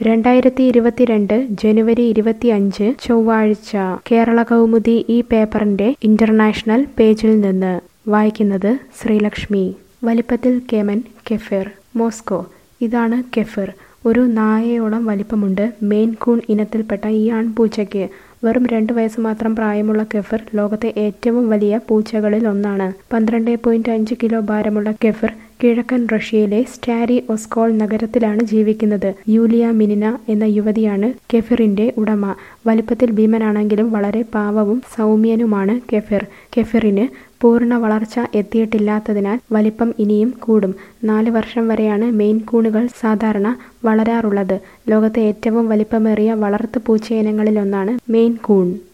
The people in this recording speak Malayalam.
രണ്ടായിരത്തി ഇരുപത്തിരണ്ട് ജനുവരി ഇരുപത്തിയഞ്ച് ചൊവ്വാഴ്ച കേരള കൗമുദി ഈ പേപ്പറിന്റെ ഇന്റർനാഷണൽ പേജിൽ നിന്ന് വായിക്കുന്നത് ശ്രീലക്ഷ്മി വലിപ്പത്തിൽ കേമൻ കെഫിർ മോസ്കോ ഇതാണ് കെഫിർ ഒരു നായയോളം വലിപ്പമുണ്ട് മെയിൻ കൂൺ ഇനത്തിൽപ്പെട്ട ഈ ആൺപൂച്ചയ്ക്ക് വെറും രണ്ട് വയസ്സ് മാത്രം പ്രായമുള്ള കെഫിർ ലോകത്തെ ഏറ്റവും വലിയ പൂച്ചകളിൽ ഒന്നാണ് പന്ത്രണ്ട് പോയിന്റ് അഞ്ച് കിലോ ഭാരമുള്ള കെഫിർ കിഴക്കൻ റഷ്യയിലെ സ്റ്റാരി ഒസ്കോൾ നഗരത്തിലാണ് ജീവിക്കുന്നത് യൂലിയ മിനിന എന്ന യുവതിയാണ് കെഫിറിന്റെ ഉടമ വലിപ്പത്തിൽ ഭീമനാണെങ്കിലും വളരെ പാവവും സൗമ്യനുമാണ് കെഫിർ കെഫിറിന് പൂർണ്ണ വളർച്ച എത്തിയിട്ടില്ലാത്തതിനാൽ വലിപ്പം ഇനിയും കൂടും നാല് വർഷം വരെയാണ് മെയിൻ കൂണുകൾ സാധാരണ വളരാറുള്ളത് ലോകത്തെ ഏറ്റവും വലിപ്പമേറിയ വളർത്തു പൂച്ചയിനങ്ങളിലൊന്നാണ് മെയിൻ കൂൺ